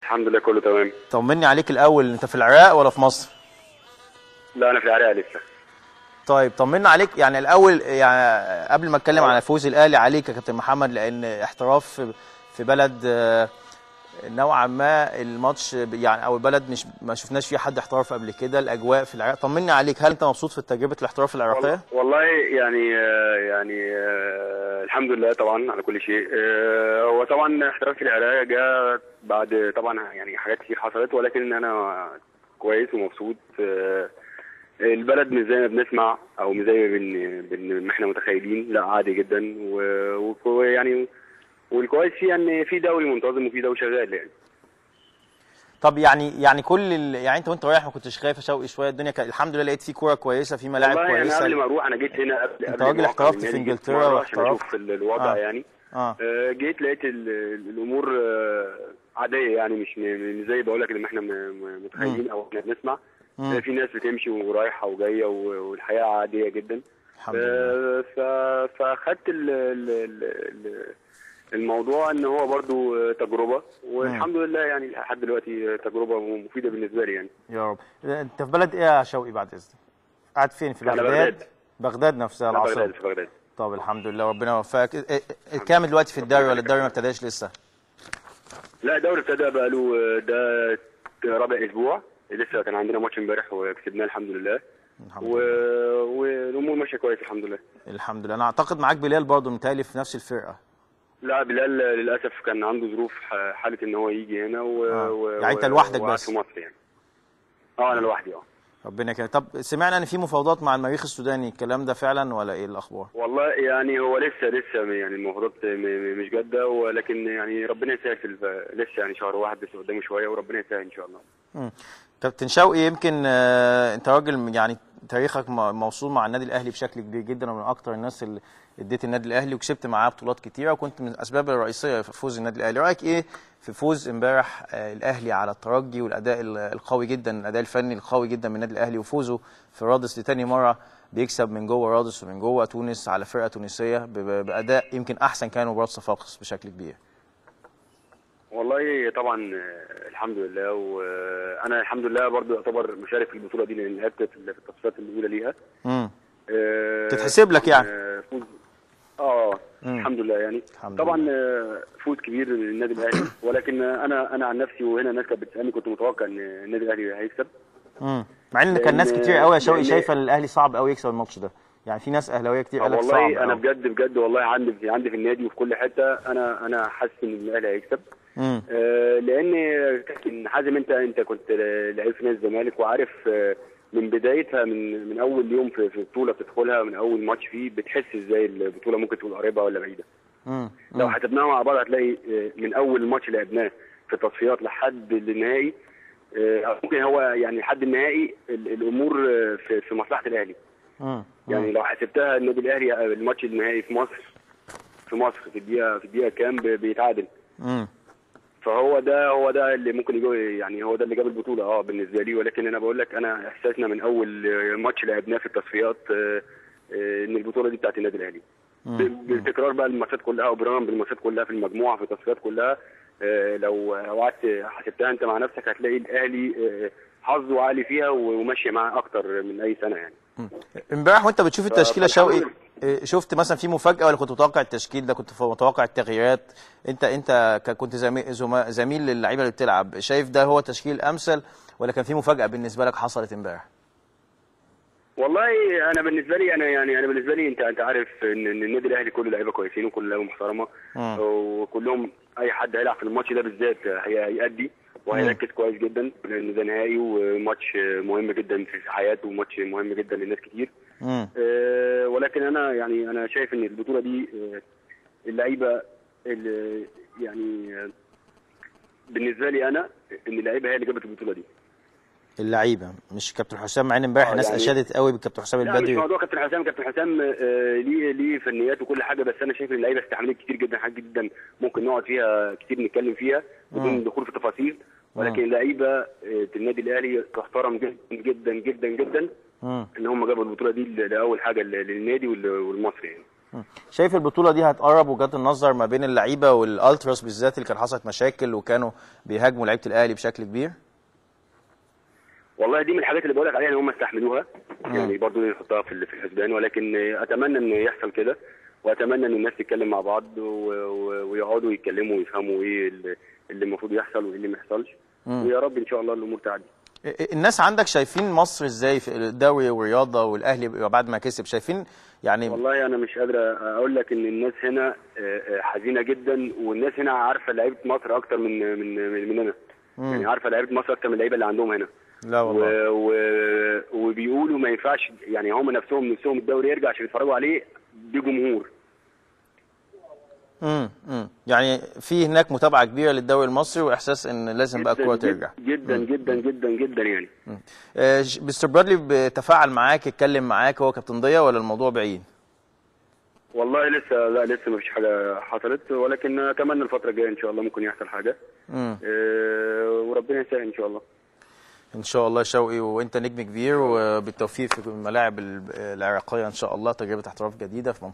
الحمد لله كله تمام طمني عليك الاول انت في العراق ولا في مصر لا انا في العراق لسه طيب طمنا عليك يعني الاول يعني قبل ما اتكلم على فوز الاهلي عليك يا كابتن محمد لان احتراف في- في بلد آه، نوعا ما الماتش يعني او البلد مش ما شفناش فيه حد احترف قبل كده الاجواء في العراق طمني عليك هل انت مبسوط في تجربه الاحتراف العراقيه والله يعني آه، يعني آه، الحمد لله طبعا على كل شيء آه، هو طبعا احتراف في العراق جاء بعد طبعا يعني حاجات كتير حصلت ولكن انا كويس ومبسوط آه، البلد مش زي ما بنسمع او مش زي ما بن- بن- ما احنا متخيلين لا عادي جدا و- ويعني والكويس فيها ان في دوري منتظم وفي دوري شغال يعني طب يعني يعني كل ال... يعني انت وانت رايح ما كنتش خايف يا شوقي شويه الدنيا كان الحمد لله لقيت في كوره كويسه في ملاعب والله انا كويسه قبل ما اروح انا جيت هنا قبل انت قبل راجل ما احترفت أوصل في النادي، جيت إنجلترا مرة عشان واحترفت. اشوف ال- الوضع آه. يعني اه آه، جيت لقيت ال- ال- الامور آه، عاديه يعني مش م- مش زي بقول لك اللي احنا م- م- متخيلين او احنا بنسمع مم. آه، في ناس بتمشي ورايحه وجايه و- والحياه عاديه جدا الحمد لله آه، ف- فاخدت ال- ال- ال- ال- الموضوع ان هو برضو آه، تجربه والحمد لله يعني لحد دلوقتي آه، تجربه مفيده بالنسبه لي يعني يا رب انت في بلد ايه يا شوقي بعد اذنك قاعد فين في أنا بغداد بغداد. بغداد نفسها أنا العاصمه بغداد في بغداد طب الحمد لله ربنا يوفقك اه- اه- كام دلوقتي في الدوري ولا الدوري ما ابتداش لسه لا الدوري ابتدى بقى له ده رابع اسبوع لسه كان عندنا ماتش امبارح وكسبناه الحمد لله الحمد و... لله والامور ماشيه كويس الحمد لله الحمد لله انا اعتقد معاك بلال برضه متهيألي في نفس الفرقه لا بلال للاسف كان عنده ظروف ح- حاله ان هو يجي هنا و... آه. و... يعني أنت و- لوحدك وقعد بس؟ في مصر يعني اه انا لوحدي اه ربنا يكرمك طب سمعنا ان في مفاوضات مع المريخ السوداني الكلام ده فعلا ولا ايه الاخبار والله يعني هو لسه لسه يعني المفاوضات م- م- مش جاده ولكن يعني ربنا يسهل في الف... لسه يعني شهر واحد لسه قدامه شويه وربنا يسهل ان شاء الله مم. كابتن شوقي يمكن آه، انت راجل يعني تاريخك م- موصول مع النادي الاهلي بشكل كبير جدا ومن اكتر الناس اللي اديت النادي الاهلي وكسبت معاه بطولات كتيره وكنت من الاسباب الرئيسيه في فوز النادي الاهلي رايك ايه في فوز امبارح آه، الاهلي على الترجي والاداء ال- القوي جدا الاداء الفني القوي جدا من النادي الاهلي وفوزه في رادس لتاني مره بيكسب من جوه رادس ومن جوه تونس على فرقه تونسيه ب- ب- باداء يمكن احسن كان مباراه صفاقس بشكل كبير والله طبعا آه، الحمد لله وانا الحمد لله برضو يعتبر مشارك في البطوله دي لان لعبت في في التصفيات الاولى ليها امم آه، تتحسب لك يعني. آه، فوز اه مم. الحمد لله يعني الحمد طبعا لله. آه، فوز كبير للنادي الاهلي ولكن آه، انا انا عن نفسي وهنا الناس كانت بتسالني كنت متوقع ان النادي الاهلي هيكسب امم مع ان كان ناس لأن- كتير قوي يا شوقي لأن- شايفه ان الاهلي صعب قوي يكسب الماتش ده يعني في ناس اهلاويه كتير قال لك صعب والله انا قوي. بجد بجد والله عندي في عندي في النادي وفي كل حته انا انا حاسس ان الاهلي هيكسب امم آه، لان كابتن حازم انت انت كنت لعيب في نادي الزمالك وعارف آه، من بدايتها من من اول يوم في في بطوله بتدخلها من اول ماتش فيه بتحس ازاي البطوله ممكن تكون قريبه ولا بعيده امم لو حسبناها مع بعض هتلاقي آه، من اول ماتش لعبناه في التصفيات لحد النهائي آه، أو ممكن هو يعني لحد النهائي ال- الامور آه، في في مصلحه الاهلي امم يعني لو حسبتها النادي الاهلي آه، الماتش النهائي في مصر في مصر في الدقيقه في الدقيقه كام ب- بيتعادل امم فهو ده هو ده اللي ممكن يجو يعني هو ده اللي جاب البطوله اه بالنسبه لي ولكن انا بقول لك انا احساسنا من اول آه، ماتش لعبناه في التصفيات آه، آه، ان البطوله دي بتاعت النادي الاهلي ب- بالتكرار بقى الماتشات كلها وبرغم بالماتشات كلها في المجموعه في التصفيات كلها آه، لو لو قعدت حسبتها انت مع نفسك هتلاقي الاهلي آه، حظه عالي فيها وماشيه معاه اكتر من اي سنه يعني امبارح وانت بتشوف التشكيله فالحمد شوقي لله. إيه، شفت مثلا في مفاجاه ولا كنت متوقع التشكيل ده كنت متوقع التغييرات انت انت ك- كنت زميل زما- زميل للعيبه اللي بتلعب شايف ده هو تشكيل الامثل ولا كان في مفاجاه بالنسبه لك حصلت امبارح والله انا بالنسبه لي انا يعني انا بالنسبه لي انت انت عارف ان إن النادي الاهلي كله لعيبه كويسين وكل لعيبه محترمه مم. وكلهم اي حد هيلعب في الماتش ده بالذات هي- هيأدي وهيركز كويس جدا لان ده نهائي وماتش مهم جدا في حياته وماتش مهم جدا لناس كتير امم آه، ولكن انا يعني انا شايف ان البطوله دي آه، اللعيبه اللي يعني آه، بالنسبه لي انا ان اللعيبه هي اللي جابت البطوله دي اللعيبه مش كابتن حسام مع ان امبارح آه، الناس يعني- اشادت قوي بالكابتن حسام لا مش البدري موضوع كابتن حسام كابتن حسام آه، ليه ليه فنيات وكل حاجه بس انا شايف ان اللعيبه استحملت كتير جدا حاجات جدا ممكن نقعد فيها كتير نتكلم فيها بدون مم. دخول في تفاصيل ولكن اللعيبه آه، النادي الاهلي تحترم جدا جدا جدا جدا امم ان هم جابوا البطوله دي ل- لاول حاجه ل- للنادي وال- والمصري يعني شايف البطوله دي هتقرب وجهات النظر ما بين اللعيبه والالتراس بالذات اللي كان حصلت مشاكل وكانوا بيهاجموا لعيبه الاهلي بشكل كبير والله دي من الحاجات اللي بقول لك عليها ان هم استحملوها يعني برضو دي نحطها في ال- في الحسبان ولكن اتمنى ان يحصل كده واتمنى ان الناس تتكلم مع بعض و- و- ويقعدوا يتكلموا ويفهموا ايه اللي اللي المفروض يحصل وايه اللي ما يحصلش ويا رب ان شاء الله الامور تعدي الناس عندك شايفين مصر ازاي في الدوري والرياضه والاهلي بعد ما كسب شايفين يعني والله انا مش قادر اقول لك ان الناس هنا آه، آه، حزينه جدا والناس هنا عارفه لعيبه مصر اكتر من من من- مننا يعني عارفه لعيبه مصر اكتر من اللعيبه اللي عندهم هنا لا والله و... و... وبيقولوا ما ينفعش يعني هم نفسهم نفسهم الدوري يرجع عشان يتفرجوا عليه بجمهور امم امم يعني في هناك متابعه كبيره للدوري المصري واحساس ان لازم بقى الكوره جداً ترجع جدا جدا جدا جدا يعني آه، ش- مستر برادلي بيتفاعل معاك يتكلم معاك هو كابتن ضياء ولا الموضوع بعيد؟ والله لسه لا لسه ما فيش حاجه حصلت ولكن اتمنى الفتره الجايه ان شاء الله ممكن يحصل حاجه امم أه وربنا يسهل ان شاء الله ان شاء الله يا شوقي وانت نجم كبير وبالتوفيق في الملاعب ال- العراقيه ان شاء الله تجربه احتراف جديده في